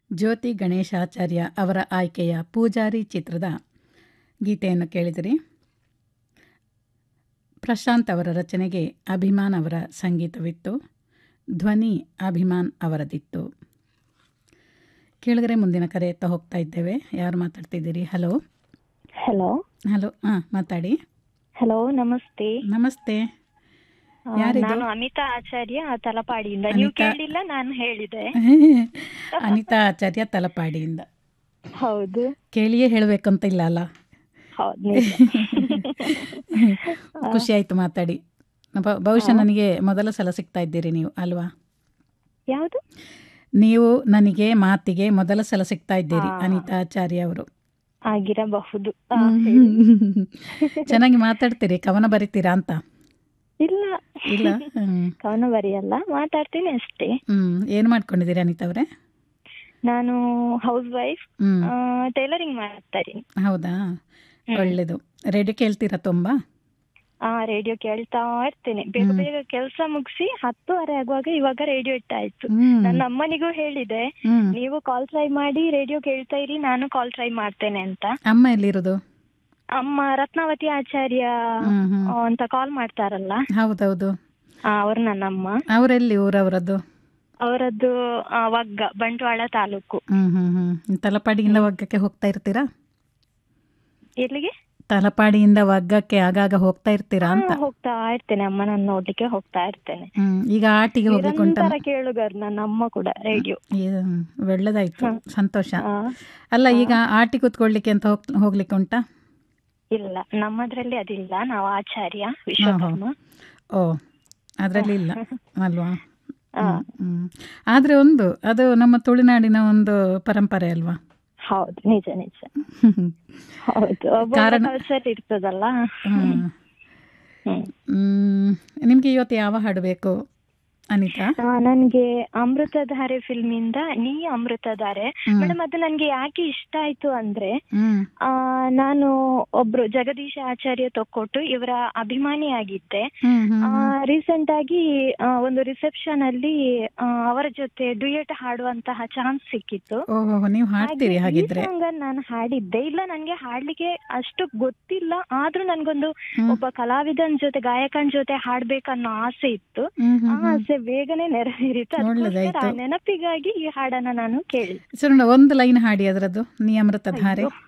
ಜ್ಯೋತಿ ಗಣೇಶಾಚಾರ್ಯ ಅವರ ಆಯ್ಕೆಯ ಪೂಜಾರಿ ಚಿತ್ರದ ಗೀತೆಯನ್ನು ಕೇಳಿದಿರಿ ಪ್ರಶಾಂತ್ ಅವರ ರಚನೆಗೆ ಅಭಿಮಾನ್ ಅವರ ಸಂಗೀತವಿತ್ತು ಧ್ವನಿ ಅಭಿಮಾನ್ ಅವರದಿತ್ತು ಕೇಳಿದ್ರೆ ಮುಂದಿನ ಕರೆ ಎತ್ತ ಹೋಗ್ತಾ ಇದ್ದೇವೆ ಯಾರು ಮಾತಾಡ್ತಿದ್ದೀರಿ ಹಲೋ ಹಲೋ ಹಲೋ ಹಾಂ ಮಾತಾಡಿ ಹಲೋ ನಮಸ್ತೆ ನಮಸ್ತೆ ಆ, ಯಾರಿದು? ನಾನು ಅಮಿತಾ ಆಚಾರ್ಯ ತಲಪಾಡಿಯಿಂದ ನೀವು ಅನಿತಾ- ಕೇಳಿಲ್ಲ ನಾನು ಹೇಳಿದೆ ಅನಿತಾ ಆಚಾರ್ಯ ತಲಪಾಡಿಯಿಂದ ಹೌದು ಕೇಳಿಯೇ ಹೇಳಬೇಕಂತ ಇಲ್ಲ ಅಲ್ಲ ಹೌದು ನಿಜ. ಖುಷಿ ಆಯ್ತು ಮಾತಾಡಿ ಬ- ಬಹುಶಃ ನನಗೆ ಮೊದಲ ಸಲ ಸಿಗ್ತಾ ಇದ್ದೀರಿ ನೀವು ಅಲ್ವಾ ಯಾವುದು ನೀವು ನನಗೆ ಮಾತಿಗೆ ಮೊದಲ ಸಲ ಸಿಗ್ತಾ ಇದ್ದೀರಿ ಹಾ. ಅನಿತಾ ಆಚಾರ್ಯ ಅವರು ಆಗಿರಬಹುದು ಆ, ಹೇಳಿ. ಚೆನ್ನಾಗಿ ಮಾತಾಡ್ತೀರಿ ಕವನ ಬರಿತೀರಾ ಅಂತ ಇಲ್ಲ ಇಲ್ಲ ಹ್ಮ್. ಕವನ ಬರೆಯಲ್ಲ ಮಾತಾಡ್ತೀನಿ ಅಷ್ಟೇ ಹ್ಮ್ ಏನು ಮಾಡ್ಕೊಂಡಿದ್ದೀರಿ ಅನಿತಾ ಅವರೇ ನಾನು ಹೌಸ್ ವೈಫ್ ಹ್ಮ್ ಟೈಲರಿಂಗ್ ಮಾಡ್ತಾ ಇದೀನಿ ಹೌದಾ ಹ್ಮ್. ಒಳ್ಳೇದು ರೇಡಿಯೋ ಕೇಳ್ತೀರಾ ತುಂಬಾ ಆ ರೇಡಿಯೋ ಕೇಳ್ತಾ ಇರ್ತೇನೆ ಬೇಗ ಹ್ಮ್. ಬೇಗ ಕೆಲಸ ಮುಗಿಸಿ ಹತ್ತುವರೆ ಆಗುವಾಗ ಇವಾಗ ರೇಡಿಯೋ ಇಟ್ಟಾಯ್ತು ಹ್ಮ್ ನನ್ನ ಅಮ್ಮನಿಗೂ ಹೇಳಿದೆ ಹ್ಮ್ ನೀವು ಕಾಲ್ ಟ್ರೈ ಮಾಡಿ ರೇಡಿಯೋ ಕೇಳ್ತಾ ಇರಿ ನಾನು ಕಾಲ್ ಟ್ರೈ ಮಾಡ್ತೇನೆ ಅಂತ ಅಮ್ಮ ಎಲ್ಲಿರೋದು ಅಮ್ಮ ರತ್ನಾವತಿ ಆಚಾರ್ಯ ಹ್ಮ್ ಹ್ಮ್ ಆ, ಅಂತ ಕಾಲ್ ಮಾಡ್ತಾರಲ್ಲ ಹೌದೌದು ಅವ್ರು ನನ್ನ ಅಮ್ಮ ಅವರೆಲ್ಲಿ ಊರವರದ್ದು ಅವರದ್ದು ಆ, ವಗ್ಗ ಬಂಟ್ವಾಳ ತಾಲೂಕು ಹ್ಮ್ ಹ್ಮ್ ಹ್ಮ್ ತಲಪಾಡಿಯಿಂದ ವಗ್ಗಕ್ಕೆ ಹೋಗ್ತಾ ಇರ್ತೀರಾ ಎಲ್ಲಿಗೆ ತಲಪಾಡಿಯಿಂದ ವಗ್ಗಕ್ಕೆ ಆಗಾಗ ಹೋಗ್ತಾ ಇರ್ತೀರಾ ಅಂತ ಹಾ, ಹೋಗ್ತಾ ಇರ್ತೇನೆ ಅಮ್ಮ ನಾನು ನೋಡ್ಲಿಕ್ಕೆ ಹೋಗ್ತಾ ಇರ್ತೇನೆ ಹ್ಮ್ ಈಗ ಆಟಿಗೆ ಹೋಗ್ಲಿಕ್ಕೆ ಉಂಟ ನಿರಂತರ ಕೇಳುಗರ್ ನನ್ನ ಅಮ್ಮ ಕೂಡ ರೇಡಿಯೋ ಒಳ್ಳೇದಾಯ್ತು ಸಂತೋಷ ಅಲ್ಲ ಈಗ ಆಟಿ ಕೂತ್ಕೊಳ್ಲಿಕ್ಕೆ ಅಂತ ಹೋಗ್ ಹೋಗ್ಲಿಕ್ಕೆ ಉಂಟಾ ಇಲ್ಲ ನಮ್ಮದ್ರಲ್ಲಿ ಅದಿಲ್ಲ ನಾವು ಆಚಾರ್ಯ ವಿಶ್ವಕರ್ಮ ಓ ಅದರಲ್ಲಿ ಇಲ್ಲ ಅಲ್ವಾ ಆ, ಹ್ಮ್, ಹ್ಮ್. ಆದ್ರೆ ಒಂದು ಅದು ನಮ್ಮ ತುಳುನಾಡಿನ ಒಂದು ಪರಂಪರೆ ಅಲ್ವಾ ಹೌದು ನಿಜ ನಿಜ ಹೌದು ಒಬ್ಬೊಬ್ಬರ ಕಾರಣ- ಕಲ್ಚರ್ ಇರ್ತದಲ್ಲ ಹ್ಮ್. ಹ್ಮ್ ಹ್ಮ್. ನಿಮ್ಗೆ ಇವತ್ತು ಯಾವ ಹಾಡು ಬೇಕು ಅನಿತಾ ಆ, ನನ್ಗೆ ಅಮೃತಧಾರೆ ಫಿಲ್ಮ್ ಇಂದ ನೀ ಅಮೃತಧಾರೆ ಹ್ಮ್. ಮೇಡಮ್ ಅದು ನನ್ಗೆ ಯಾಕೆ ಇಷ್ಟ ಆಯ್ತು ಅಂದ್ರೆ ಹ್ಮ್ ಆ ನಾನು ಒಬ್ರು ಜಗದೀಶ ಆಚಾರ್ಯ ತೊಕ್ಕೊಟ್ಟು ಇವರ ಅಭಿಮಾನಿಯಾಗಿದ್ದೆ ಹ್ಮ್ ಹ್ಮ್ ರೀಸೆಂಟ್ ಆಗಿ ಆ, ಒಂದು ರಿಸೆಪ್ಷನ್ ಅಲ್ಲಿ ಆ, ಅವರ ಜೊತೆ ಡ್ಯೂಯೆಟ್ ಹಾಡುವಂತಹ ಚಾನ್ಸ್ ಸಿಕ್ಕಿತ್ತು ಓಹೋ ನೀವು ಹಾಡ್ತೀರಿ ಹಾಗೆ ಈ ಹಾಗಿದ್ರೆ song ಅನ್ನ ನಾನು ಹಾಡಿದ್ದೆ ಇಲ್ಲ ನನ್ಗೆ ಹಾಡ್ಲಿಕ್ಕೆ ಅಷ್ಟು ಗೊತ್ತಿಲ್ಲ ಆದ್ರೂ ನನ್ಗೊಂದು ಹ್ಮ್. ಒಬ್ಬ ಕಲಾವಿದನ್ ಜೊತೆ ಗಾಯಕನ್ ಜೊತೆ ಹಾಡ್ಬೇಕನ್ನೋ ಆಸೆ ಇತ್ತು ಹ್ಮ್ ಹ್ಮ್ ಆ ಹ್ಮ್ ಆಸೆ ಬೇಗನೆ ನೆರವೇರಿತು ಅದಕ್ಕೋಸ್ಕರ ಒಳ್ಳೆದಾಯ್ತು. ಆ ನೆನಪಿಗಾಗಿ ಈ ಹಾಡನ್ನ ನಾನು ಕೇಳಿ ಸರಿ ಒಂದು ಲೈನ್ ಹಾಡಿ ಅದರದ್ದು ನೀ ಅಮೃತ ಧಾರೆ ಅಯ್ಯೋ.